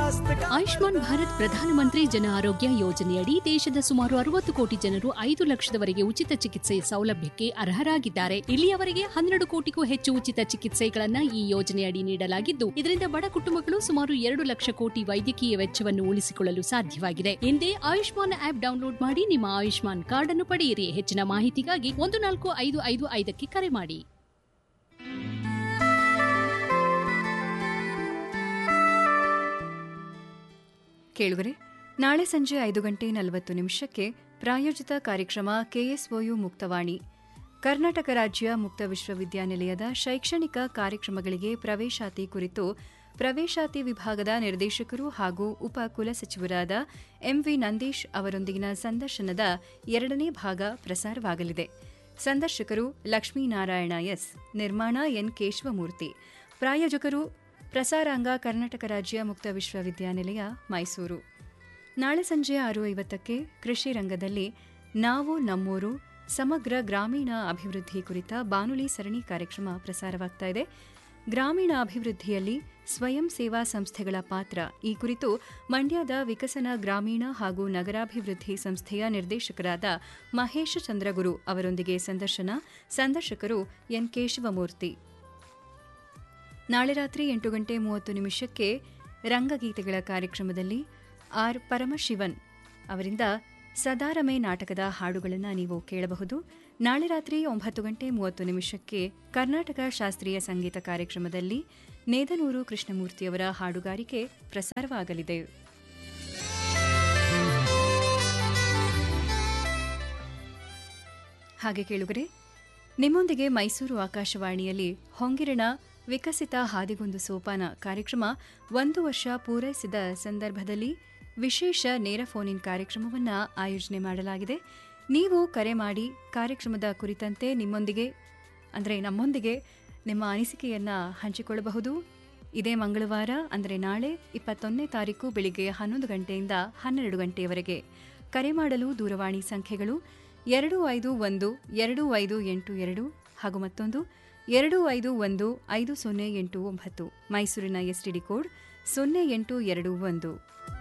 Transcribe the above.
स्वास्थ्य का ಆಯುಷ್ಮಾನ್ ಭಾರತ್ ಪ್ರಧಾನಮಂತ್ರಿ ಜನ ಆರೋಗ್ಯ ಯೋಜನೆಯಡಿ ದೇಶದ ಸುಮಾರು ಅರವತ್ತು ಕೋಟಿ ಜನರು ಐದು ಲಕ್ಷದವರೆಗೆ ಉಚಿತ ಚಿಕಿತ್ಸೆ ಸೌಲಭ್ಯಕ್ಕೆ ಅರ್ಹರಾಗಿದ್ದಾರೆ ಇಲ್ಲಿಯವರೆಗೆ ಹನ್ನೆರಡು ಕೋಟಿಗೂ ಹೆಚ್ಚು ಉಚಿತ ಚಿಕಿತ್ಸೆಗಳನ್ನ ಈ ಯೋಜನೆಯಡಿ ನೀಡಲಾಗಿದ್ದು ಇದರಿಂದ ಬಡ ಕುಟುಂಬಗಳು ಸುಮಾರು ಎರಡು ಲಕ್ಷ ಕೋಟಿ ವೈದ್ಯಕೀಯ ವೆಚ್ಚವನ್ನು ಉಳಿಸಿಕೊಳ್ಳಲು ಸಾಧ್ಯವಾಗಿದೆ ಹಿಂದೆ ಆಯುಷ್ಮಾನ್ ಆಪ್ ಡೌನ್ಲೋಡ್ ಮಾಡಿ ನಿಮ್ಮ ಆಯುಷ್ಮಾನ್ ಕಾರ್ಡ್ ಅನ್ನು ಪಡೆಯಿರಿ ಹೆಚ್ಚಿನ ಮಾಹಿತಿಗಾಗಿ ಒಂದು ನಾಲ್ಕು ಐದು ಐದು ಐದಕ್ಕೆ ಕರೆ ಮಾಡಿ ಕೇಳುಗರೆ ನಾಳೆ ಸಂಜೆ ಐದು ಗಂಟೆ ನಲವತ್ತು ನಿಮಿಷಕ್ಕೆ ಪ್ರಾಯೋಜಿತ ಕಾರ್ಯಕ್ರಮ ಕೆಎಸ್ಒಯು ಮುಕ್ತವಾಣಿ ಕರ್ನಾಟಕ ರಾಜ್ಯ ಮುಕ್ತ ವಿಶ್ವವಿದ್ಯಾನಿಲಯದ ಶೈಕ್ಷಣಿಕ ಕಾರ್ಯಕ್ರಮಗಳಿಗೆ ಪ್ರವೇಶಾತಿ ಕುರಿತು ಪ್ರವೇಶಾತಿ ವಿಭಾಗದ ನಿರ್ದೇಶಕರು ಹಾಗೂ ಉಪ ಕುಲಸಚಿವರಾದ ಎಂವಿ ನಂದೀಶ್ ಅವರೊಂದಿಗಿನ ಸಂದರ್ಶನದ ಎರಡನೇ ಭಾಗ ಪ್ರಸಾರವಾಗಲಿದೆ ಸಂದರ್ಶಕರು ಲಕ್ಷ್ಮೀನಾರಾಯಣ ಎಸ್ ನಿರ್ಮಾಣ ಎನ್ ಕೇಶವಮೂರ್ತಿ ಪ್ರಾಯೋಜಕರು ಪ್ರಸಾರಾಂಗ ಕರ್ನಾಟಕ ರಾಜ್ಯ ಮುಕ್ತ ವಿಶ್ವವಿದ್ಯಾನಿಲಯ ಮೈಸೂರು ನಾಳೆ ಸಂಜೆ ಆರು ಐವತ್ತಕ್ಕೆ ಕೃಷಿ ರಂಗದಲ್ಲಿ ನಾವು ನಮ್ಮೂರು ಸಮಗ್ರ ಗ್ರಾಮೀಣ ಅಭಿವೃದ್ಧಿ ಕುರಿತ ಬಾನುಲಿ ಸರಣಿ ಕಾರ್ಯಕ್ರಮ ಪ್ರಸಾರವಾಗ್ತಾ ಇದೆ ಗ್ರಾಮೀಣ ಅಭಿವೃದ್ಧಿಯಲ್ಲಿ ಸ್ವಯಂ ಸೇವಾ ಸಂಸ್ಥೆಗಳ ಪಾತ್ರ ಈ ಕುರಿತು ಮಂಡ್ಯದ ವಿಕಸನ ಗ್ರಾಮೀಣ ಹಾಗೂ ನಗರಾಭಿವೃದ್ಧಿ ಸಂಸ್ಥೆಯ ನಿರ್ದೇಶಕರಾದ ಮಹೇಶ್ ಚಂದ್ರಗುರು ಅವರೊಂದಿಗೆ ಸಂದರ್ಶನ ಸಂದರ್ಶಕರು ಎನ್ ಕೇಶವಮೂರ್ತಿ ನಾಳೆ ರಾತ್ರಿ ಎಂಟು ಗಂಟೆ ಮೂವತ್ತು ನಿಮಿಷಕ್ಕೆ ರಂಗಗೀತೆಗಳ ಕಾರ್ಯಕ್ರಮದಲ್ಲಿ ಆರ್ ಪರಮಶಿವನ್ ಅವರಿಂದ ಸದಾರಮೆ ನಾಟಕದ ಹಾಡುಗಳನ್ನು ನೀವು ಕೇಳಬಹುದು ನಾಳೆ ರಾತ್ರಿ ಒಂಬತ್ತು ಗಂಟೆ ಮೂವತ್ತು ನಿಮಿಷಕ್ಕೆ ಕರ್ನಾಟಕ ಶಾಸ್ತ್ರೀಯ ಸಂಗೀತ ಕಾರ್ಯಕ್ರಮದಲ್ಲಿ ನೇದನೂರು ಕೃಷ್ಣಮೂರ್ತಿಯವರ ಹಾಡುಗಾರಿಕೆ ಪ್ರಸಾರವಾಗಲಿದೆ ಹಾಗೆ ಕೇಳುಗರೆ ನಿಮ್ಮೊಂದಿಗೆ ಮೈಸೂರು ಆಕಾಶವಾಣಿಯಲ್ಲಿ ಹೊಂಗಿರಣ ವಿಕಸಿತ ಹಾದಿಗೊಂದು ಸೋಪಾನ ಕಾರ್ಯಕ್ರಮ ಒಂದು ವರ್ಷ ಪೂರೈಸಿದ ಸಂದರ್ಭದಲ್ಲಿ ವಿಶೇಷ ನೇರ ಫೋನ್ ಇನ್ ಕಾರ್ಯಕ್ರಮವನ್ನು ಆಯೋಜನೆ ಮಾಡಲಾಗಿದೆ ನೀವು ಕರೆ ಮಾಡಿ ಕಾರ್ಯಕ್ರಮದ ಕುರಿತಂತೆ ನಿಮ್ಮೊಂದಿಗೆ ಅಂದರೆ ನಮ್ಮೊಂದಿಗೆ ನಿಮ್ಮ ಅನಿಸಿಕೆಯನ್ನು ಹಂಚಿಕೊಳ್ಳಬಹುದು ಇದೇ ಮಂಗಳವಾರ ಅಂದರೆ ನಾಳೆ ಇಪ್ಪತ್ತೊಂದನೇ ತಾರೀಕು ಬೆಳಿಗ್ಗೆ ಹನ್ನೊಂದು ಗಂಟೆಯಿಂದ ಹನ್ನೆರಡು ಗಂಟೆಯವರೆಗೆ ಕರೆ ಮಾಡಲು ದೂರವಾಣಿ ಸಂಖ್ಯೆಗಳು ಎರಡು ಐದು ಒಂದು ಎರಡು ಐದು ಎಂಟು ಎರಡು ಹಾಗೂ ಮತ್ತೊಂದು ಎರಡು ಐದು ಒಂದು ಐದು ಸೊನ್ನೆ ಎಂಟು ಒಂಬತ್ತು ಮೈಸೂರಿನ ಎಸ್ಟಿಡಿ ಕೋಡ್ ಸೊನ್ನೆ ಎಂಟು ಎರಡು ಒಂದು